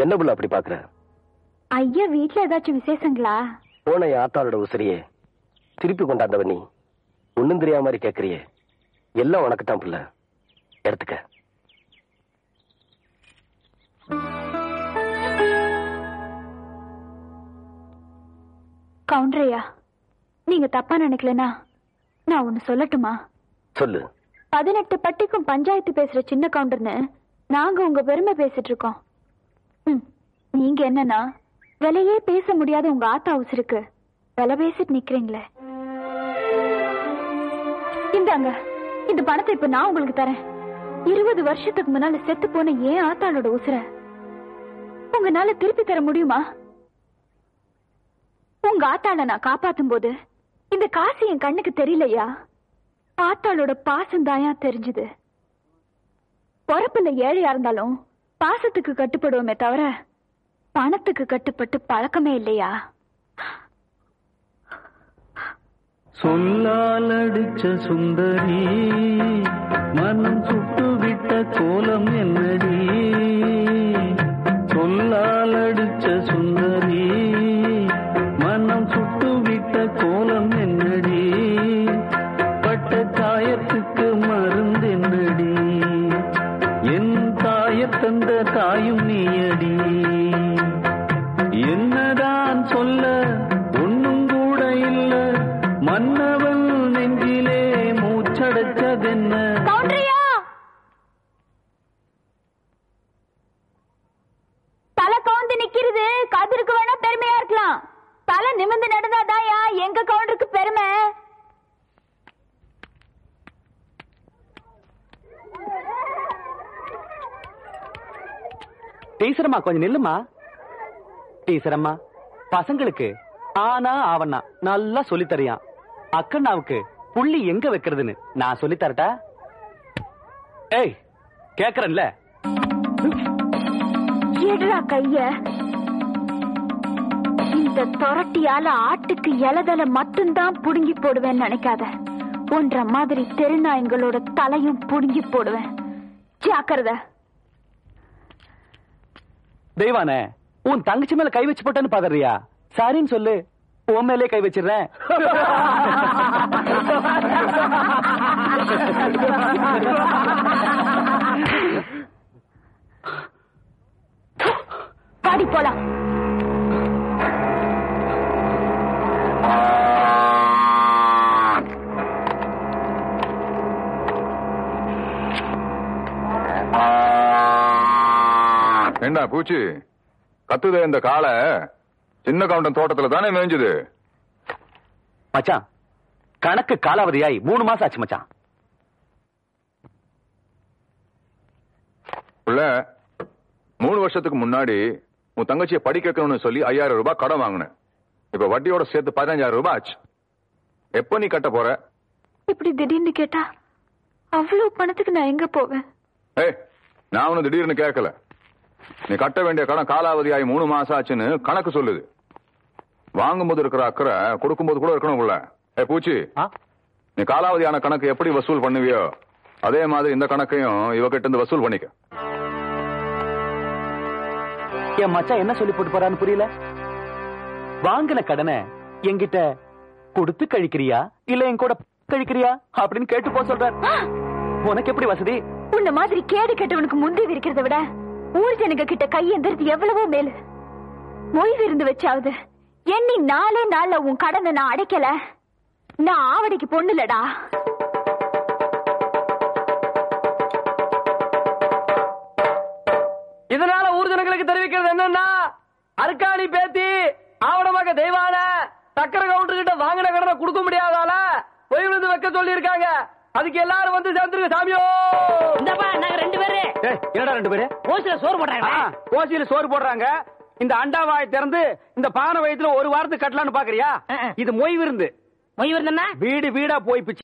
என்ன புள்ள அப்படி பாக்குற ஐயா வீட்ல ஏதாச்சும் விசேஷங்களா போன என் ஆத்தாளோட உசிரியே திருப்பி கொண்டாந்தவ நீ ஒண்ணும் தெரியாம மாதிரி கேக்குறியே எல்லாம் உனக்கு தான் புள்ள எடுத்துக்க கவுண்டரையா நீங்க தப்பா நினைக்கலனா நான் ஒன்னு சொல்லட்டுமா சொல்லு பதினெட்டு பட்டிக்கும் பஞ்சாயத்து பேசுற சின்ன கவுண்டர்னு நாங்க உங்க பெருமை பேசிட்டு இருக்கோம் ம், நீங்க என்னன்னா விலையே பேச முடியாத உங்க ஆத்தா உசுருக்கு விலை பேசிட்டு நிக்கிறீங்களே இந்தாங்க இந்த பணத்தை இப்ப நான் உங்களுக்கு தரேன் இருபது வருஷத்துக்கு முன்னால செத்து போன ஏன் ஆத்தாளோட உசுர உங்களால திருப்பி தர முடியுமா உங்க ஆத்தாள நான் காப்பாத்தும் போது இந்த காசு என் கண்ணுக்கு தெரியலையா ஆத்தாளோட பாசம் தாயா தெரிஞ்சுது பொறப்புல ஏழையா இருந்தாலும் பாசத்துக்கு கட்டுப்படுவோமே தவிர பணத்துக்கு கட்டுப்பட்டு பழக்கமே இல்லையா சொல்லால் அடிச்ச சுந்தரி மனம் சுட்டு விட்ட கோலம் என்னடி சொல்லால் அடிச்ச சுந்தரி மனம் சுட்டு விட்ட கோலம் என்னடி பட்ட காயத்துக்கு மருந்து என்னடி என் தாயத் தந்த தாயும் நீயடி என்னதான் சொல்ல ஒண்ணும் கூட இல்ல மன்னவன் நெஞ்சிலே மூச்சடைச்சதென்ன கவுண்டரியா தலை கவுந்து நிக்கிறது கதிருக்கு வேணா பெருமையா இருக்கலாம் தலை நிமிர்ந்து நடந்தாதாயா எங்க கவுண்டருக்கு பெருமை டீச்சரம்மா கொஞ்சம் நில்லுமா டீச்சரம்மா பசங்களுக்கு ஆனா ஆவண்ணா நல்லா சொல்லி தரியான் அக்கண்ணாவுக்கு புள்ளி எங்க வைக்கிறதுன்னு நான் சொல்லி தரட்டா ஏய் கேக்குறேன்ல எடுடா கைய இந்த தொரட்டியால ஆட்டுக்கு இலதல மட்டும்தான் புடுங்கி போடுவேன்னு நினைக்காத ஒன்ற மாதிரி தெருநாயங்களோட தலையும் புடுங்கி போடுவேன் ஜாக்கிரதை தெய்வானே உன் தங்கச்சி மேல கை வச்சு போட்டேன்னு பாக்குறியா சரின்னு சொல்லு உன் மேலே கை வச்சிடுறேன் பாடி போலாம் என்ன பூச்சி கத்துதே இந்த காளை சின்ன கவுண்டன் தோட்டத்துல தானே மேய்ஞ்சது மச்சான் கணக்கு காலாவதியாய் மூணு மாசம் ஆச்சு மச்சான் புள்ள மூணு வருஷத்துக்கு முன்னாடி உன் தங்கச்சியை படிக்க வைக்கணும்னு சொல்லி ஐயாயிரம் ரூபாய் கடன் வாங்கினேன் இப்ப வட்டியோட சேர்த்து பதினஞ்சாயிரம் ரூபாய் ஆச்சு எப்ப நீ கட்ட போற இப்படி திடீர்னு கேட்டா அவ்வளவு பணத்துக்கு நான் எங்க போவேன் ஏய் நான் ஒண்ணு திடீர்னு கேட்கல நீ கட்ட வேண்டிய கடன் காலாவதி ஆகி மூணு மாசம் ஆச்சுன்னு கணக்கு சொல்லுது வாங்கும்போது இருக்கிற அக்கறை கொடுக்கும்போது கூட இருக்கணும் உள்ள ஏ பூச்சி ஆ? நீ காலாவதியான கணக்கு எப்படி வசூல் பண்ணுவியோ அதே மாதிரி இந்த கணக்கையும் இவகிட்ட இருந்து வசூல் பண்ணிக்க என் மச்சான் என்ன சொல்லி போட்டு போறான்னு புரியல வாங்கின கடனை என்கிட்ட கொடுத்து கழிக்கிறியா இல்ல என் கூட கழிக்கிறியா அப்படின்னு கேட்டு போ சொல்றார் உனக்கு எப்படி வசதி உன்ன மாதிரி கேடு கெட்டவனுக்கு முந்தி இருக்கிறத விட ஊர் ஜனங்க கிட்ட கையெந்திரது எவ்வளவோ மேலு மொய் விருந்து வச்சாவது எண்ணி நாலே நாள்ல உன் கடனை நான் அடைக்கல நான் ஆவடிக்கு பொண்ணுலடா இதனால ஊர் ஜனங்களுக்கு தெரிவிக்கிறது என்னன்னா அருக்காணி பேத்தி ஆவணமாக தெய்வான சக்கர கவுண்டர் கிட்ட வாங்கின கடனை கொடுக்க முடியாதால பொய் விழுந்து வைக்க சொல்லி இருக்காங்க அதுக்கு எல்லாரும் வந்து சேர்ந்துருங்க சாமியோ இந்தப்பா நாங்க ரெண்டு பேரு ஏய், என்னடா ரெண்டு பேரு ஓசில சோறு போட்டாங்க ஆ, ஓசியில சோறு போடுறாங்க இந்த அண்டாவாயை திறந்து இந்த பானை வயித்துல ஒரு வாரத்துக்கு கட்டலான்னு பாக்குறியா ஆ, ஆ. இது மொய் விருந்து மொய் வருதுன்னா வீடு வீடா போய் பிச்சை